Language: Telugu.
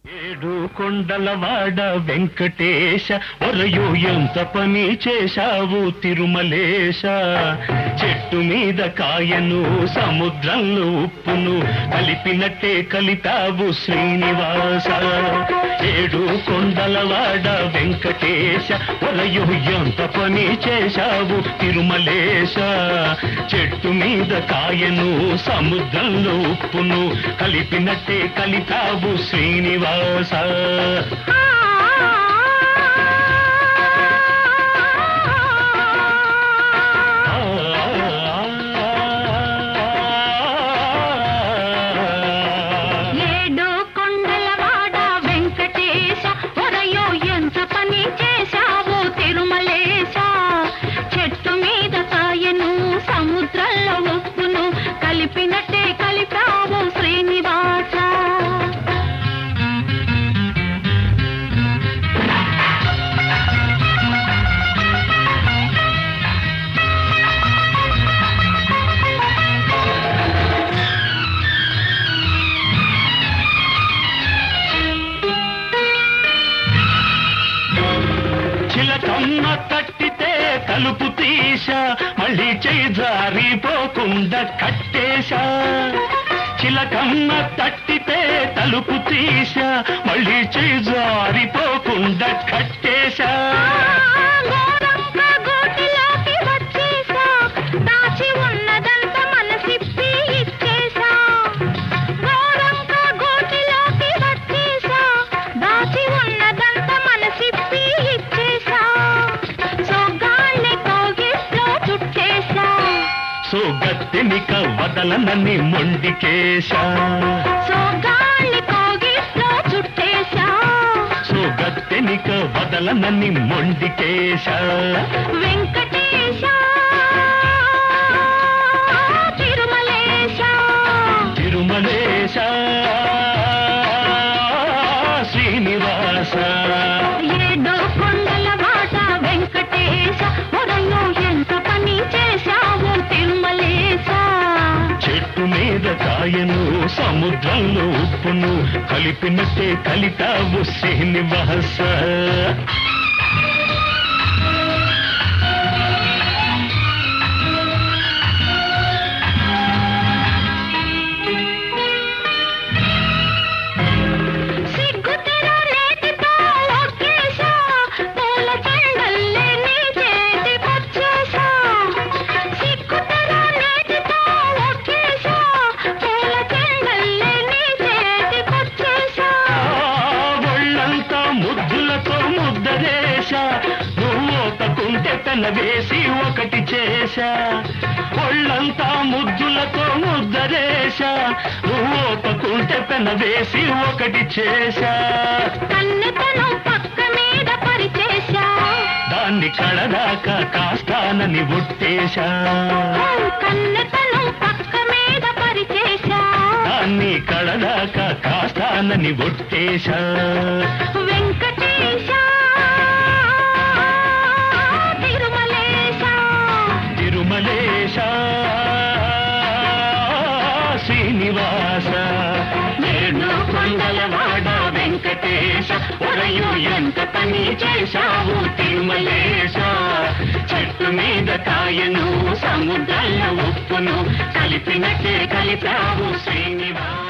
ఏడు కొండలవాడ వెంకటేశ ఒరయో ఎంత పని చేశావు తిరుమలేశ చెట్టు మీద కాయను సముద్రంలో ఉప్పును కలిపినట్టే కలిపావు శ్రీనివాస ఏడు కొండలవాడ వెంకటేశ ఒరయో ఎంత పని చేశావు తిరుమలేశ చెట్టు మీద కాయను సముద్రంలో ఉప్పును కలిపినట్టే కలిపావు శ్రీనివాస ఏడు కొండలవాడ వెంకటేశ ఒరయో ఎంత పని చేశావు తిరుమలేశ చెట్టు మీద కాయను సముద్రంలో ఉప్పును కలిపినట్టే కలిపావు శ్రీనివాస చిలకమ్మ తట్టితే తలుపు తీశా మళ్ళీ చేయి జారిపోకుండా కట్టేశా చిలకమ్మ తట్టితే తలుపు తీశా మళ్ళీ చేయి జారిపోకుండా కట్టేశా గోరంక గోటిలోకి వచ్చేసా దాచి ఉన్నదంతా మనసిప్పి ఇచ్చేసా గోరంక గోటిలోకి వచ్చేసా దాచి ఉన్నదంతా మనసిప్పి ఇచ్చేసా సొగ్గాన్ని కోగిట్లో చుట్టేసా సో గత్తెనిక వదలనని మొండికేశా సొగ్గాన్ని కోగిట్లో చుట్టేసా సో గత్తెనిక వదలనని మొండికేశా వెంకటేశ తిరుమలేశ తిరుమలేశ శ్రీనివాస ఏడో కొండల వాట వెంకటేశ ఒరయో ఎంత పని చేశావు తిరుమలేశ చెట్టు మీద కాయను సముద్రంలో ఉప్పును కలిపినట్టే కలితావు శ్రీనివాస సిగ్గుతెర నేటితో ఒక్కేశా పూల చెండల్లే నీ చేతికొచ్చేశా సిగ్గుతెర నేటితో ఒక్కేశా పూల చెండల్లే నీ చేతికొచ్చేశా ఒళ్ళంతా ముద్దులతో ముద్దరేశ నువ్వు ఒకకుంటే పెన వేసి ఒకటి చేశా ఒళ్ళంతా ముద్దులతో ముద్దరేశ నువ్వు ఒకకుంటే పెన వేసి ఒకటి చేశా కన్నెతను పక్క మీద పరిచేశా దాన్ని కడదాకా కాస్తానని ఒట్టేశా కన్నెతను పక్క మీద పరిచేశా దాన్ని కడదాకా కాస్తానని ఒట్టేశా వెంకటేశ తిరుమలేశ తిరుమలేశ శ్రీనివాస ఏడు కొండలవాడ వెంకటేశ ఒరయు ఎంత పని చేశావు తిరుమలేశ చెట్టు మీద కాయను సముద్రాల ఉప్పును కలిపినట్టే కలిపావు శ్రీనివాస